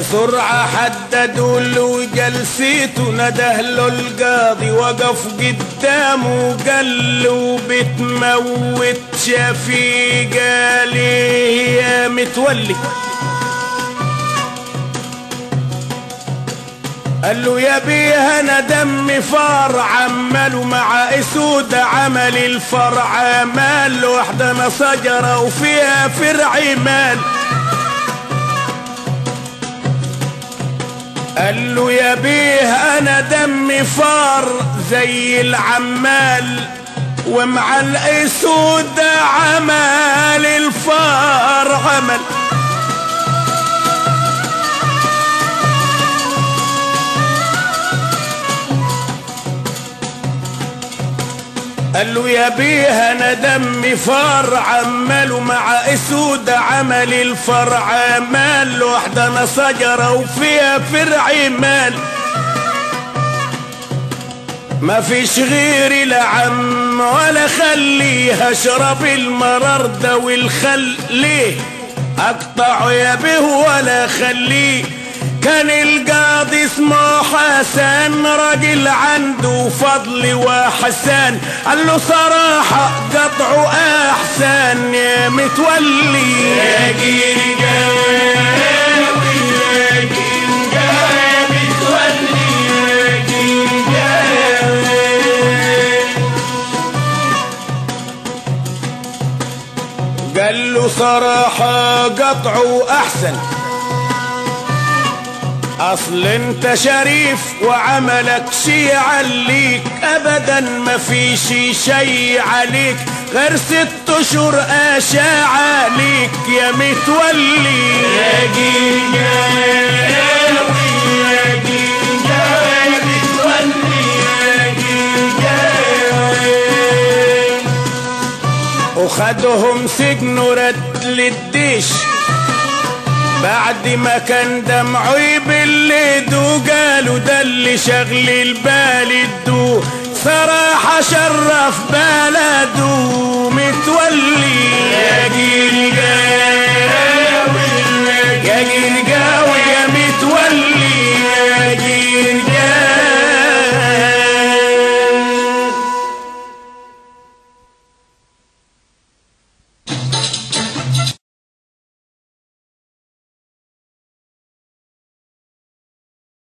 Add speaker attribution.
Speaker 1: بسرعة حددوا له جلسيته نده له القاضي وقف قدامه قال له بتموت شفيق عليه يا متولي قال له يا بيه انا دمي فار عمله مع اسود عمل الفرع مال وحدنا شجرة وفيها فرع مال قال له يا بيه انا دمي فار زي العمال ومع الاسود عمل الفار عمل قال له يا بيه انا دمي فار عمله مع اسود عمل الفرع مال وحدنا شجرة وفيها فرع مال ما فيش غيري لا عم ولا خليه اشرب المرار ده والخل ليه اقطعه يا به ولا خليه كان القاضي اسمه حسن راجل عنده فضل وحسان قال له صراحة قطعه احسن يا متولي
Speaker 2: يا جيل جاوي يا جيل جاوي متولي يا جيل جاوي
Speaker 1: قال له صراحة قطعه احسن اصل انت شريف وعملك شي عليك ابدا ما في شي شي عليك غير ست اشهر اشاعة ليك يا متولي
Speaker 2: يا جيل جاوي يا جيل جاوي متولي يا جيل جاوي
Speaker 1: وخدهم سجن ورد للديش بعد ما كان دمعه يبلد وقالوا ده اللي شغل البال الدو صراحة شرف بلده متولي
Speaker 2: يا جيل جاوي